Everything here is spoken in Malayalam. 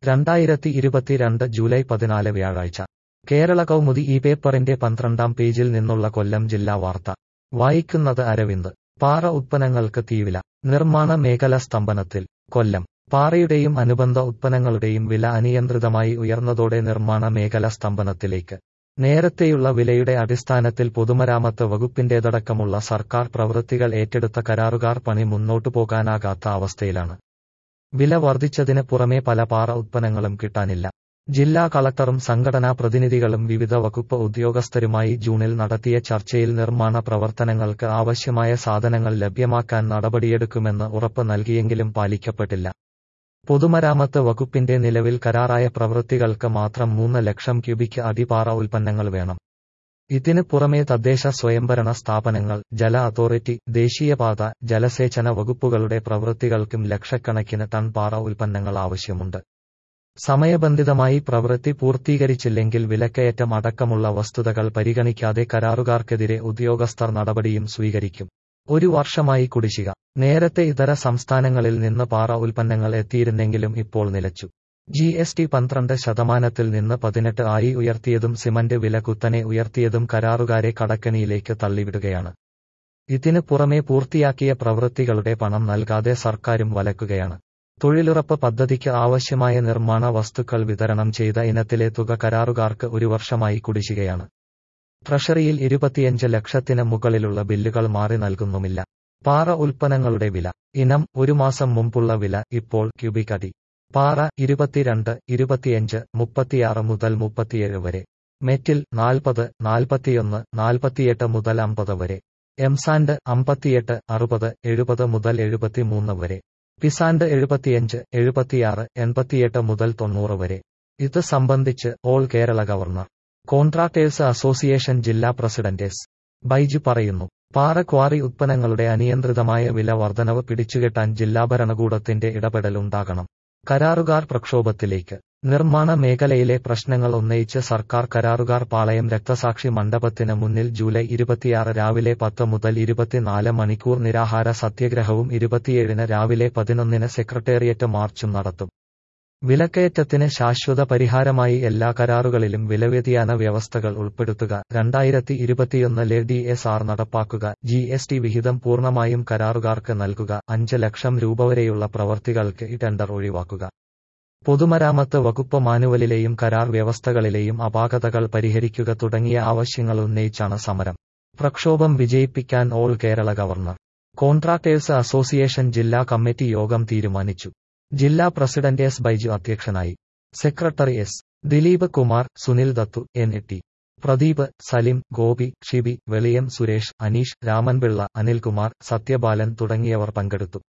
രണ്ടായിരത്തി ഇരുപത്തിരണ്ട് ജൂലൈ പതിനാല് വ്യാഴാഴ്ച കേരള കൗമുദി ഈ പേപ്പറിന്റെ പന്ത്രണ്ടാം പേജിൽ നിന്നുള്ള കൊല്ലം ജില്ലാ വാർത്ത വായിക്കുന്നത് അരവിന്ദ് പാറ ഉത്പന്നങ്ങൾക്ക് തീവില നിർമ്മാണ മേഖല സ്തംഭനത്തിൽ കൊല്ലം പാറയുടെയും അനുബന്ധ ഉത്പന്നങ്ങളുടെയും വില അനിയന്ത്രിതമായി ഉയർന്നതോടെ നിർമ്മാണ മേഖല സ്തംഭനത്തിലേക്ക് നേരത്തെയുള്ള വിലയുടെ അടിസ്ഥാനത്തിൽ പൊതുമരാമത്ത് വകുപ്പിന്റേതടക്കമുള്ള സർക്കാർ പ്രവൃത്തികൾ ഏറ്റെടുത്ത കരാറുകാർ പണി മുന്നോട്ടു പോകാനാകാത്ത അവസ്ഥയിലാണ് വില വർദ്ധിച്ചതിന് പുറമെ പല പാറ ഉത്പന്നങ്ങളും കിട്ടാനില്ല ജില്ലാ കളക്ടറും സംഘടനാ പ്രതിനിധികളും വിവിധ വകുപ്പ് ഉദ്യോഗസ്ഥരുമായി ജൂണിൽ നടത്തിയ ചർച്ചയിൽ നിർമ്മാണ പ്രവർത്തനങ്ങൾക്ക് ആവശ്യമായ സാധനങ്ങൾ ലഭ്യമാക്കാൻ നടപടിയെടുക്കുമെന്ന് ഉറപ്പ് നൽകിയെങ്കിലും പാലിക്കപ്പെട്ടില്ല പൊതുമരാമത്ത് വകുപ്പിന്റെ നിലവിൽ കരാറായ പ്രവൃത്തികൾക്ക് മാത്രം മൂന്ന് ലക്ഷം ക്യൂബിക് അടിപാറ ഉൽപ്പന്നങ്ങൾ വേണം ഇതിന് പുറമെ തദ്ദേശ സ്വയംഭരണ സ്ഥാപനങ്ങൾ ജല അതോറിറ്റി ദേശീയപാത ജലസേചന വകുപ്പുകളുടെ പ്രവൃത്തികൾക്കും ലക്ഷക്കണക്കിന് ടൺ പാറ ഉൽപ്പന്നങ്ങൾ ആവശ്യമുണ്ട് സമയബന്ധിതമായി പ്രവൃത്തി പൂർത്തീകരിച്ചില്ലെങ്കിൽ വിലക്കയറ്റം അടക്കമുള്ള വസ്തുതകൾ പരിഗണിക്കാതെ കരാറുകാർക്കെതിരെ ഉദ്യോഗസ്ഥർ നടപടിയും സ്വീകരിക്കും ഒരു വർഷമായി കുടിശ്ശിക നേരത്തെ ഇതര സംസ്ഥാനങ്ങളിൽ നിന്ന് പാറ ഉൽപ്പന്നങ്ങൾ എത്തിയിരുന്നെങ്കിലും ഇപ്പോൾ നിലച്ചു ജി എസ് ടി പന്ത്രണ്ട് ശതമാനത്തിൽ നിന്ന് പതിനെട്ട് ആയി ഉയർത്തിയതും സിമന്റ് വില കുത്തനെ ഉയർത്തിയതും കരാറുകാരെ കടക്കണിയിലേക്ക് തള്ളിവിടുകയാണ് ഇതിന് പുറമെ പൂർത്തിയാക്കിയ പ്രവൃത്തികളുടെ പണം നൽകാതെ സർക്കാരും വലക്കുകയാണ് തൊഴിലുറപ്പ് പദ്ധതിക്ക് ആവശ്യമായ നിർമ്മാണ വസ്തുക്കൾ വിതരണം ചെയ്ത ഇനത്തിലെ തുക കരാറുകാർക്ക് ഒരു വർഷമായി കുടിശ്ശികയാണ് ട്രഷറിയിൽ ഇരുപത്തിയഞ്ച് ലക്ഷത്തിന് മുകളിലുള്ള ബില്ലുകൾ മാറി നൽകുന്നുമില്ല പാറ ഉൽപ്പന്നങ്ങളുടെ വില ഇനം ഒരു മാസം മുമ്പുള്ള വില ഇപ്പോൾ ക്യൂബിക് അടി പാറ ഇരുപത്തിരണ്ട് ഇരുപത്തിയഞ്ച് മുപ്പത്തിയാറ് മുതൽ മുപ്പത്തിയേഴ് വരെ മെറ്റിൽ നാൽപ്പത് നാൽപ്പത്തിയൊന്ന് നാൽപ്പത്തിയെട്ട് മുതൽ അമ്പത് വരെ എംസാൻഡ് അമ്പത്തിയെട്ട് അറുപത് എഴുപത് മുതൽ എഴുപത്തിമൂന്ന് വരെ പിസാൻഡ് എഴുപത്തിയഞ്ച് എഴുപത്തിയാറ് എൺപത്തിയെട്ട് മുതൽ തൊണ്ണൂറ് വരെ ഇത് സംബന്ധിച്ച് all Kerala government contractors association ജില്ലാ പ്രസിഡന്റ് എസ് ബൈജു പറയുന്നു പാറ ക്വാറി ഉത്പന്നങ്ങളുടെ അനിയന്ത്രിതമായ വില വർധനവ് പിടിച്ചുകെട്ടാൻ ജില്ലാ ഭരണകൂടത്തിന്റെ ഇടപെടൽ ഉണ്ടാകണം കരാറുകാർ പ്രക്ഷോഭത്തിലേക്ക് നിർമ്മാണ മേഖലയിലെ പ്രശ്നങ്ങൾ ഉന്നയിച്ച് സർക്കാർ കരാറുകാർ പാളയം രക്തസാക്ഷി മണ്ഡപത്തിന് മുന്നിൽ ജൂലൈ ഇരുപത്തിയാറ് രാവിലെ പത്ത് മുതൽ ഇരുപത്തിനാല് മണിക്കൂർ നിരാഹാര സത്യഗ്രഹവും ഇരുപത്തിയേഴിന് രാവിലെ പതിനൊന്നിന് സെക്രട്ടേറിയറ്റ് മാർച്ചും നടത്തും വിലക്കയറ്റത്തിന് ശാശ്വത പരിഹാരമായി എല്ലാ കരാറുകളിലും വിലവ്യതിയാന വ്യവസ്ഥകൾ ഉൾപ്പെടുത്തുക രണ്ടായിരത്തി ഇരുപത്തിയൊന്നിലെ ഡി എസ് ആർ നടപ്പാക്കുക ജി എസ് ടി വിഹിതം പൂർണ്ണമായും കരാറുകാർക്ക് നൽകുക അഞ്ച് ലക്ഷം രൂപ വരെയുള്ള പ്രവർത്തികൾക്ക് ഈ ടെൻഡർ ഒഴിവാക്കുക പൊതുമരാമത്ത് വകുപ്പ് മാനുവലിലെയും കരാർ വ്യവസ്ഥകളിലെയും അപാകതകൾ പരിഹരിക്കുക തുടങ്ങിയ ആവശ്യങ്ങൾ ഉന്നയിച്ചാണ് സമരം പ്രക്ഷോഭം വിജയിപ്പിക്കാൻ all Kerala government contractors association ജില്ലാ കമ്മിറ്റി യോഗം തീരുമാനിച്ചു ജില്ലാ പ്രസിഡന്റ് എസ് ബൈജു അധ്യക്ഷനായി secretary S Dileep Kumar Sunil Dattu N T Pradeep Salim Gopi Shibi Veliyam Suresh Aneesh Ramanpillai Anilkumar Sathyabalan തുടങ്ങിയവർ പങ്കെടുത്തു